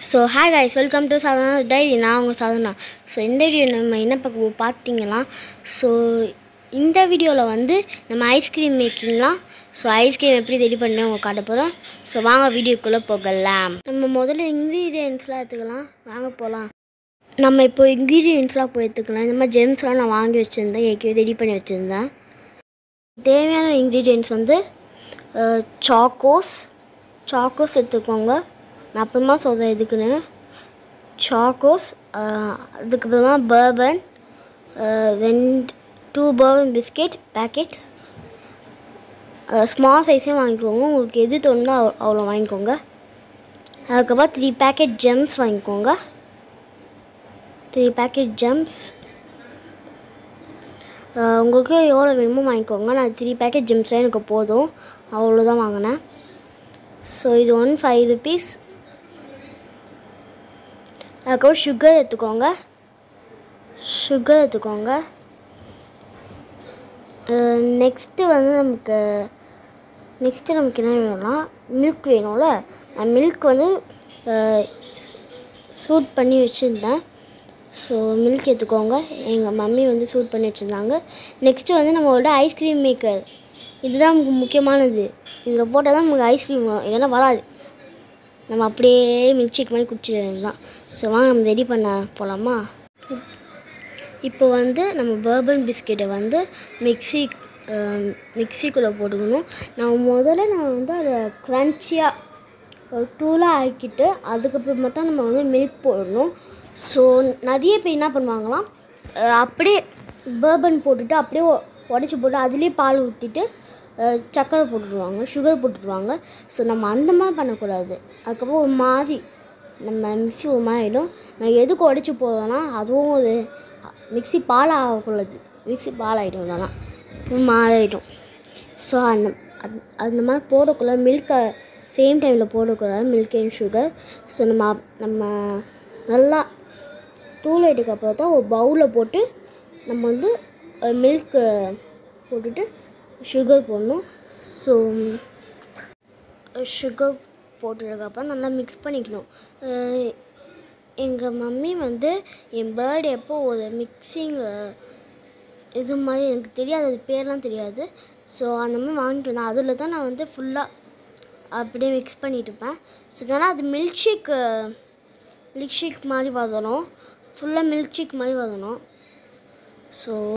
so hi guys welcome to Sadhana diary நான் உங்கள் Sadhana so இந்த வீடியோ நம்ம என்ன பார்க்க பார்த்தீங்கன்னா ஸோ இந்த வீடியோவில் வந்து நம்ம ஐஸ்கிரீம் மேக்கிங்லாம் ஸோ ஐஸ்கிரீம் எப்படி ரெடி பண்ணி உங்க காட்ட போகிறோம் ஸோ வாங்க வீடியோக்குள்ளே போகலாம் நம்ம முதல்ல இன்க்ரீடியன்ஸ்லாம் எடுத்துக்கலாம் வாங்க போகலாம் நம்ம இப்போ இன்க்ரீடியன்ஸ்லாம் போய் எடுத்துக்கலாம் இந்த மாதிரி ஜெம்ஸ்லாம் நான் வாங்கி வச்சுருந்தேன் ஏற்கனவே ரெடி பண்ணி வச்சுருந்தேன் தேவையான இன்க்ரீடியன்ஸ் வந்து சாக்கோஸ் சாக்கோஸ் எடுத்துக்கோங்க நான் அப்புறமா சொல்கிறேன் எதுக்குன்னு சாக்கோஸ் அதுக்கப்புறமா பர்பன் ரெண்டு two Bourbon biscuit packet small சைஸே வாங்கிக்கோங்க உங்களுக்கு எது தோணுதோ அவ் அவ்வளோ வாங்கிக்கோங்க அதுக்கப்புறம் த்ரீ பேக்கெட் ஜெம்ஸ் வாங்கிக்கோங்க த்ரீ பேக்கெட் ஜெம்ஸ் உங்களுக்கு எவ்வளோ வேணுமோ வாங்கிக்கோங்க நான் த்ரீ பேக்கெட் ஜெம்ஸே எனக்கு போதும் அவ்வளோதான் வாங்கினேன் ஸோ இது ஒன் ஃபைவ் ருபீஸ் அதுக்கப்புறம் சுகர் எடுத்துக்கோங்க சுகர் எடுத்துக்கோங்க நெக்ஸ்ட்டு வந்து நமக்கு நெக்ஸ்ட்டு நமக்கு என்ன வேணும்னா மில்க் வேணும்ல நான் மில்க் வந்து சூட் பண்ணி வச்சுருந்தேன் ஸோ மில்க் எடுத்துக்கோங்க எங்கள் மம்மி வந்து சூட் பண்ணி வச்சுருந்தாங்க நெக்ஸ்ட்டு வந்து நம்மளோட ஐஸ்கிரீம் மேக்கர் இதுதான் நமக்கு முக்கியமானது இதில் போட்டால் தான் நமக்கு ஐஸ்கிரீம் வரும் இல்லைன்னா வராது நம்ம அப்படியே மில்க் ஷேக் மாதிரி குடிச்சிட தான் ஸோ வாங்க நம்ம ரெடி பண்ண போகலாமா இப்போ வந்து நம்ம பர்பன் பிஸ்கெட்டை வந்து மிக்ஸி மிக்ஸிக்குள்ளே போட்டுக்கணும் நான் முதல்ல நான் வந்து அதை க்ரன்ச்சியாக தூளாக ஆக்கிட்டு அதுக்கப்புறமா தான் நம்ம வந்து மில்க் போடணும் ஸோ நிறைய பேர் என்ன பண்ணுவாங்களாம் அப்படியே பர்பன் போட்டுட்டு அப்படியே உடச்சி போட்டு அதுலேயே பால் ஊற்றிட்டு சர்க்கரை போட்டுருவாங்க சுகர் போட்டுருவாங்க ஸோ நம்ம அந்த மாதிரி பண்ணக்கூடாது அதுக்கப்புறம் ஒரு மாதிரி நம்ம மிக்ஸி ஒரு மாதிரி ஆகிடும் நான் எதுக்கு உடச்சி போடுறேன்னா அதுவும் ஒரு மிக்ஸி பால் ஆகக்கூடாது மிக்ஸி பால் ஆகிடும் இல்லைனா மாறிடும் ஸோ அந்த அது அந்த மாதிரி போடக்குள்ள மில்கை சேம் டைமில் போடக்கூடாது மில்க் அண்ட் சுகர் ஸோ நம்ம நம்ம நல்லா தூள் எடுக்கப்புறம் தான் ஒரு பவுலில் போட்டு நம்ம வந்து மில்க்கு போட்டுட்டு சுகர் போடணும் ஸோ சுகர் போட்டதுக்கப்புறம் நல்லா மிக்ஸ் பண்ணிக்கணும் எங்கள் மம்மி வந்து என் பேர்டே எப்போ ஒரு மிக்சிங் இது மாதிரி எனக்கு தெரியாது அது பேர்லாம் தெரியாது ஸோ அந்த மாதிரி வாங்கிட்டு வந்தேன் அதில் தான் நான் வந்து ஃபுல்லாக அப்படியே மிக்ஸ் பண்ணிட்டு இருப்பேன் ஸோ இதனால் அது மில்க் ஷேக் மில்க் ஷேக் மாதிரி வரணும் ஃபுல்லாக மில்க் ஷேக் மாதிரி வரணும் ஸோ